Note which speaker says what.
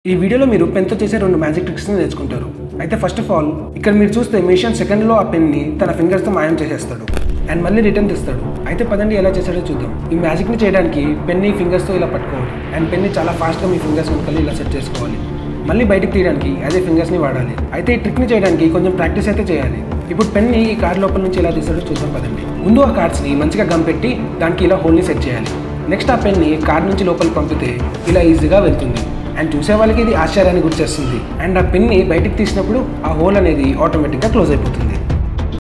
Speaker 1: ఈ వీడియోలో మీరు పెన్తో చేసే రెండు మ్యాజిక్ ట్రిక్స్ని నేర్చుకుంటారు అయితే ఫస్ట్ ఆఫ్ ఆల్ ఇక్కడ మీరు చూస్తే మిషన్ సెకండ్లో ఆ పెన్ని తన ఫింగర్స్తో మాయం చేసేస్తాడు అండ్ మళ్ళీ రిటర్న్ తెస్తాడు అయితే పదండి ఎలా చేశాడో చూద్దాం ఈ మ్యాజిక్ని చేయడానికి పెన్ని ఫింగర్స్తో ఇలా పట్టుకోవాలి అండ్ పెన్ని చాలా ఫాస్ట్గా మీ ఫింగర్స్ వెనకాల ఇలా సెట్ చేసుకోవాలి మళ్ళీ బయటికి తీయడానికి అదే ఫింగర్స్ని వాడాలి అయితే ఈ ట్రిక్ని చేయడానికి కొంచెం ప్రాక్టీస్ అయితే చేయాలి ఇప్పుడు పెన్ని ఈ కార్డ్ లోపల నుంచి ఎలా తీసాడో చూద్దాం పదండి ముందు ఆ కార్డ్స్ని మంచిగా గమ్ పెట్టి దానికి ఇలా హోల్ని సెట్ చేయాలి నెక్స్ట్ ఆ పెన్ని కార్డ్ నుంచి లోపలికి పంపితే ఇలా ఈజీగా వెళ్తుంది అండ్ చూసే వాళ్ళకి ఇది ఆశ్చర్యాన్ని గుర్చేస్తుంది అండ్ ఆ పెన్ని బయటికి తీసినప్పుడు ఆ హోల్ అనేది ఆటోమేటిక్గా క్లోజ్ అయిపోతుంది